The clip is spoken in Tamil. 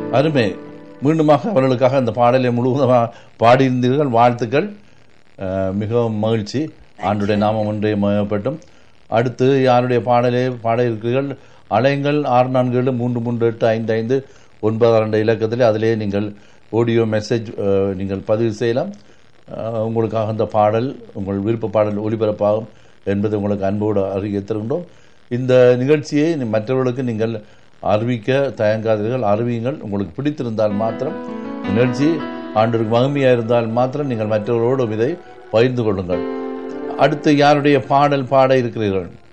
அருமை மீண்டுமாக அவர்களுக்காக அந்த பாடலை முழுவதுமாக பாடியிருந்தீர்கள் வாழ்த்துக்கள் அஹ், மிகவும் மகிழ்ச்சி ஆண்டுடைய நாமம் ஒன்றே மயப்பட்டும் அடுத்து யாருடைய பாடலை பாட இருக்கிறீர்கள் அலைங்கள் ஆறு நான்கு ஏழு மூன்று மூன்று எட்டு ஐந்து ஐந்து ஒன்பது ரெண்டு இலக்கத்தில் அதிலே நீங்கள் ஆடியோ மெசேஜ் அஹ், நீங்கள் பதிவு செய்யலாம் அஹ், உங்களுக்காக அந்த பாடல் உங்கள் விருப்ப பாடல் ஒளிபரப்பாகும் என்பதை உங்களுக்கு அன்போடு அறிய தருகின்றோம் இந்த நிகழ்ச்சியை நீ- மற்றவர்களுக்கு நீங்கள் அறிவிக்க தயங்காதீர்கள் அறிவியுங்கள் உங்களுக்கு பிடித்திருந்தால் மாத்திரம் நிகழ்ச்சி ஆண்டிற்கு மகிமையாக இருந்தால் மாத்திரம் நீங்கள் மற்றவர்களோடும் இதை பகிர்ந்து கொள்ளுங்கள் அடுத்து யாருடைய பாடல் பாட இருக்கிறீர்கள்